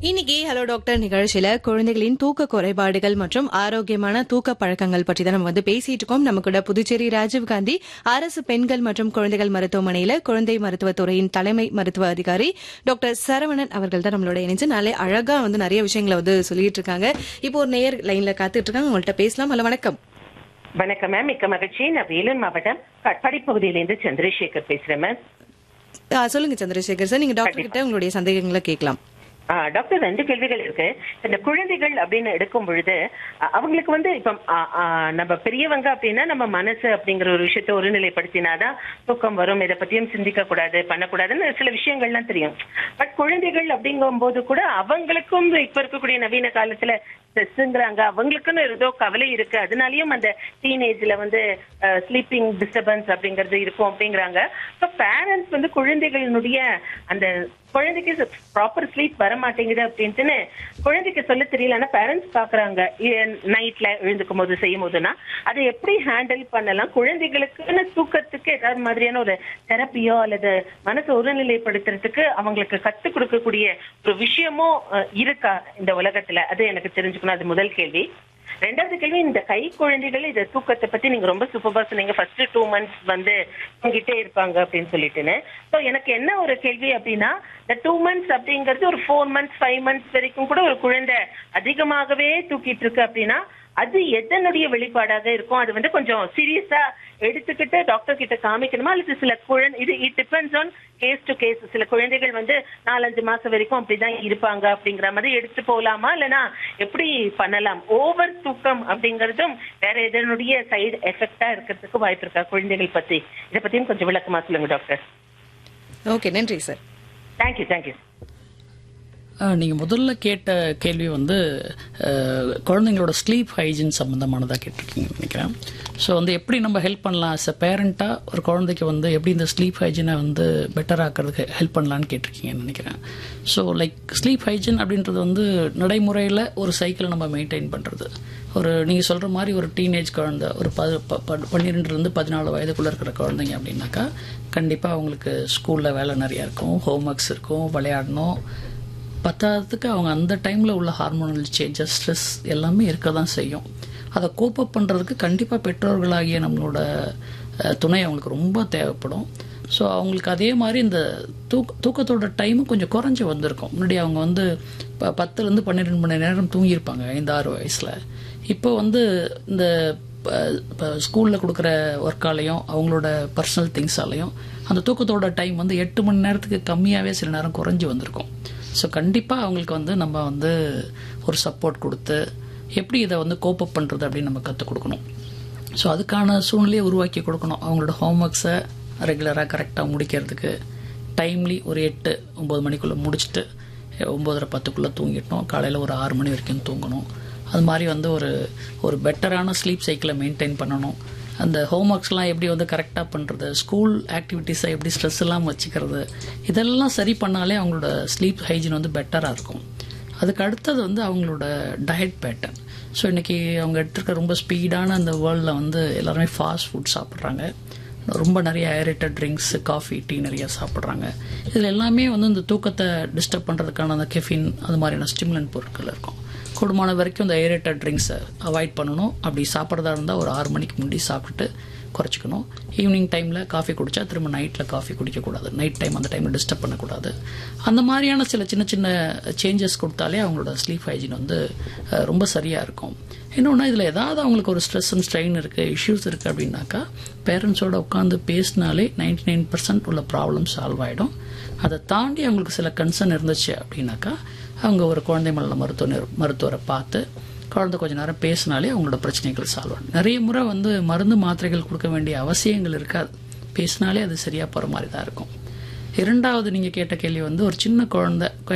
இன்னைக்கு hello doctor நிகழ்ச்சியில குழந்தைகளின் தூக்க குறைபாடுகள் மற்றும் ஆரோக்கியமான தூக்க பழக்கங்கள் பற்றி தான் நம்ம வந்து பேசிட்டு இருக்கோம் நம்ம கூட புதுச்சேரி ராஜீவ்காந்தி அரசு பெண்கள் மற்றும் குழந்தைகள் மருத்துவமனையில குழந்தை மருத்துவத்துறையின் தலைமை மருத்துவ அதிகாரி டாக்டர் சரவணன் அவர்கள் தான் நம்மளோட இணைஞ்சு நாளே அழகா வந்து நிறைய விஷயங்களை வந்து சொல்லிட்டு இருக்காங்க இப்போ ஒரு நேர் லைன்ல காத்துட்டு இருக்காங்க உங்கள்ட்ட பேசலாம் ஹலோ வணக்கம் வணக்கம் மேம் மிக்க மகிழ்ச்சி நான் வேலூர் மாவட்டம் கட்பாடி பகுதியிலிருந்து சந்திரசேகர் பேசுறேன் மேம் ஆ, சொல்லுங்க சந்திரசேகர் சார் நீங்க டாக்டர் கிட்ட உங்களுடைய சந்தேகங்களை கேட்கலாம் ஆ, டாக்டர் ரெண்டு கேள்விகள் இருக்கு இந்த குழந்தைகள் அப்படின்னு எடுக்கும் பொழுது அ, அவங்களுக்கு வந்து இப்ப ஆ, ஆ, நம்ம பெரியவங்க அப்படின்னா நம்ம மனசு அப்படிங்கிற ஒரு விஷயத்தை ஒருநிலைப்படுத்தினாதான் தூக்கம் வரும் இதை பத்தியும் சிந்திக்க கூடாது பண்ணக்கூடாதுன்னு சில விஷயங்கள்லாம் தெரியும் பட் குழந்தைகள் அப்படிங்கும் போது கூட அவங்களுக்கும் இப்ப இருக்கக்கூடிய நவீன காலத்துல ஸ்ட்ரெஸ்ங்கிறாங்க அவங்களுக்குன்னு ஏதோ கவலை இருக்கு அதனாலயும் அந்த டீனேஜ்ல வந்து ஸ்லீப்பிங் டிஸ்டர்பன்ஸ் அப்படிங்கிறது இருக்கும் அப்படிங்கிறாங்க ஸோ பேரண்ட்ஸ் வந்து குழந்தைகளினுடைய அந்த குழந்தைக்கு ப்ராப்பர் ஸ்லீப் வர மாட்டேங்குது அப்படின்ட்டுன்னு குழந்தைக்கு சொல்ல தெரியல ஆனா பேரண்ட்ஸ் பாக்குறாங்க நைட்ல எழுந்துக்கும் போது செய்யும் போதுன்னா அதை எப்படி ஹேண்டில் பண்ணலாம் குழந்தைகளுக்குன்னு தூக்கத்துக்கு ஏதாவது மாதிரியான ஒரு தெரப்பியோ அல்லது மனசை ஒருநிலைப்படுத்துறதுக்கு அவங்களுக்கு கத்துக் கொடுக்கக்கூடிய ஒரு விஷயமும் அஹ், இருக்கா இந்த உலகத்துல அது எனக்கு தெரிஞ்சுக்கணும் அது முதல் கேள்வி ரெண்டாவது கேள்வி இந்த கை குழந்தைகள் இந்த தூக்கத்தை பத்தி நீங்க ரொம்ப சூப்பரா சொன்னீங்க ஃபர்ஸ்ட் டூ மந்த்ஸ் வந்து தூங்கிட்டே இருப்பாங்க அப்படின்னு சொல்லிட்டுன்னு ஸோ எனக்கு என்ன ஒரு கேள்வி அப்படின்னா இந்த டூ மந்த்ஸ் அப்படிங்கிறது ஒரு ஃபோர் மந்த்ஸ் ஃபைவ் மந்த்ஸ் வரைக்கும் கூட ஒரு குழந்தை அதிகமாகவே தூக்கிட்டு இருக்கு அப்படின்னா அது எதனுடைய வெளிப்பாடாக இருக்கும் அது வந்து கொஞ்சம் சீரியஸா எடுத்துக்கிட்டு டாக்டர் கிட்ட காமிக்கணுமா அல்லது சில குழந்தை இது it depends on case to case சில குழந்தைகள் வந்து நாலஞ்சு மாசம் வரைக்கும் அப்படிதான் இருப்பாங்க அப்படிங்கிற மாதிரி எடுத்து போகலாமா இல்லைன்னா எப்படி பண்ணலாம் ஓவர் தூக்கம் அப்படிங்கறதும் வேற எதனுடைய சைடு எஃபெக்டா இருக்கிறதுக்கு வாய்ப்பு இருக்கா குழந்தைகள் பத்தி இதை பத்தியும் கொஞ்சம் விளக்கமா சொல்லுங்க டாக்டர் ஓகே நன்றி சார் தேங்க்யூ தேங்க்யூ நீங்கள் முதல்ல கேட்ட கேள்வி வந்து அஹ், குழந்தைங்களோட ஸ்லீப் ஹைஜீன் சம்மந்தமானதாக கேட்டிருக்கீங்கன்னு நினைக்கிறேன் ஸோ வந்து எப்படி நம்ம ஹெல்ப் பண்ணலாம் as a பேரண்ட்டாக ஒரு குழந்தைக்கு வந்து எப்படி இந்த ஸ்லீப் ஹைஜீனை வந்து பெட்டர் ஆக்கிறதுக்கு ஹெல்ப் பண்ணலான்னு கேட்டிருக்கீங்கன்னு நினைக்கிறேன் ஸோ லைக் ஸ்லீப் ஹைஜீன் அப்படின்றது வந்து நடைமுறையில் ஒரு சைக்கிளை நம்ம மெயின்டைன் பண்ணுறது ஒரு நீங்கள் சொல்கிற மாதிரி ஒரு டீனேஜ் குழந்தை ஒரு ப ப- ப- பன்னிரெண்டுலேருந்து பதினாலு வயதுக்குள்ளே இருக்கிற குழந்தைங்க அப்படின்னாக்கா கண்டிப்பாக அவங்களுக்கு ஸ்கூலில் வேலை நிறையா இருக்கும் ஹோம் ஒர்க்ஸ் இருக்கும் விளையாடணும் பத்தாததுக்கு அவங்க அந்த டைமில் உள்ள ஹார்மோனல் சேஞ்சஸ் ஸ்ட்ரெஸ் எல்லாமே இருக்க தான் செய்யும் அதை கோப்பப் பண்ணுறதுக்கு கண்டிப்பாக பெற்றோர்களாகிய நம்மளோட அஹ், துணை அவங்களுக்கு ரொம்ப தேவைப்படும் ஸோ அவங்களுக்கு அதே மாதிரி இந்த தூக்க தூக்கத்தோட டைமும் கொஞ்சம் குறைஞ்சி வந்திருக்கும் முன்னாடி அவங்க வந்து இப்போ பத்துலேருந்து பன்னிரெண்டு மணி நேரம் தூங்கியிருப்பாங்க ஐந்து ஆறு வயசில் இப்போ வந்து இந்த இப்போ ஸ்கூலில் கொடுக்குற ஒர்க்காலையும் அவங்களோட பர்சனல் திங்ஸாலையும் அந்த தூக்கத்தோட டைம் வந்து எட்டு மணி நேரத்துக்கு கம்மியாகவே சில நேரம் குறைஞ்சி வந்திருக்கும் ஸோ கண்டிப்பாக அவங்களுக்கு வந்து நம்ம வந்து ஒரு சப்போர்ட் கொடுத்து எப்படி இதை வந்து கோப்பப் பண்ணுறது அப்படின்னு நம்ம கற்றுக் கொடுக்கணும் ஸோ அதுக்கான சூழ்நிலையை உருவாக்கி கொடுக்கணும் அவங்களோட ஹோம்ஒர்க்ஸை ரெகுலராக கரெக்டாக முடிக்கிறதுக்கு டைம்லி ஒரு எட்டு ஒம்பது மணிக்குள்ளே முடிச்சுட்டு ஒம்போதரை பத்துக்குள்ளே தூங்கிட்டோம் காலையில் ஒரு ஆறு மணி வரைக்கும் தூங்கணும் அது மாதிரி வந்து ஒரு ஒரு பெட்டரான ஸ்லீப் சைக்கிளை மெயின்டைன் பண்ணணும் அந்த ஹோம்ஒர்க்ஸ்லாம் எப்படி வந்து கரெக்டாக பண்ணுறது ஸ்கூல் ஆக்டிவிட்டீஸை எப்படி ஸ்ட்ரெஸ் இல்லாமல் வச்சுக்கிறது இதெல்லாம் சரி பண்ணாலே அவங்களோட ஸ்லீப் ஹைஜீன் வந்து பெட்டராக இருக்கும் அதுக்கு அடுத்தது வந்து அவங்களோட டயட் பேட்டர்ன் ஸோ இன்றைக்கி அவங்க எடுத்துருக்க ரொம்ப ஸ்பீடான அந்த வேர்ல்டில் வந்து எல்லாருமே ஃபாஸ்ட் ஃபுட் சாப்பிட்றாங்க ரொம்ப நிறைய ஏரேட்டட் ட்ரிங்க்ஸ் காஃபி டீ நிறைய சாப்பிட்றாங்க இதில் எல்லாமே வந்து இந்த தூக்கத்தை டிஸ்டர்ப் பண்ணுறதுக்கான அந்த கெஃபின் அது மாதிரியான ஸ்டிமுலன் பொருட்கள் இருக்கும் கூடுமான வரைக்கும் இந்த ஏரேட்டட் ட்ரிங்க்ஸை அவாய்ட் பண்ணணும் அப்படி சாப்பிட்றதா இருந்தால் ஒரு ஆறு மணிக்கு முன்னாடி சாப்பிட்டுட்டு குறைச்சிக்கணும் ஈவினிங் டைமில் காஃபி குடித்தா திரும்ப நைட்டில் காஃபி குடிக்கக்கூடாது நைட் டைம் அந்த டைமில் டிஸ்டர்ப் பண்ணக்கூடாது அந்த மாதிரியான சில சின்ன சின்ன சேஞ்சஸ் கொடுத்தாலே அவங்களோட ஸ்லீப் ஹைஜீன் வந்து அஹ், ரொம்ப சரியாக இருக்கும் இன்னொன்று இதில் ஏதாவது அவங்களுக்கு ஒரு ஸ்ட்ரெஸ் அண்ட் ஸ்ட்ரெயின் இருக்குது இஷ்யூஸ் இருக்குது அப்படின்னாக்கா பேரண்ட்ஸோட உட்காந்து பேசினாலே நைன்டி நைன் பர்சன்ட் உள்ள ப்ராப்ளம் சால்வ் ஆகிடும் அதை தாண்டி அவங்களுக்கு சில கன்சர்ன் இருந்துச்சு அப்படின்னாக்கா அவங்க ஒரு குழந்தை மல்ல மருத்துவ நிறு- மருத்துவரை பார்த்து குழந்தை கொஞ்ச நேரம் பேசினாலே அவங்களோட பிரச்சனைகள் சால்வ் ஆகும் நிறைய முறை வந்து மருந்து மாத்திரைகள் கொடுக்க வேண்டிய அவசியங்கள் இருக்காது பேசினாலே அது சரியாக போகிற மாதிரி தான் இருக்கும் இரண்டாவது நீங்கள் கேட்ட கேள்வி வந்து ஒரு சின்ன குழந்தை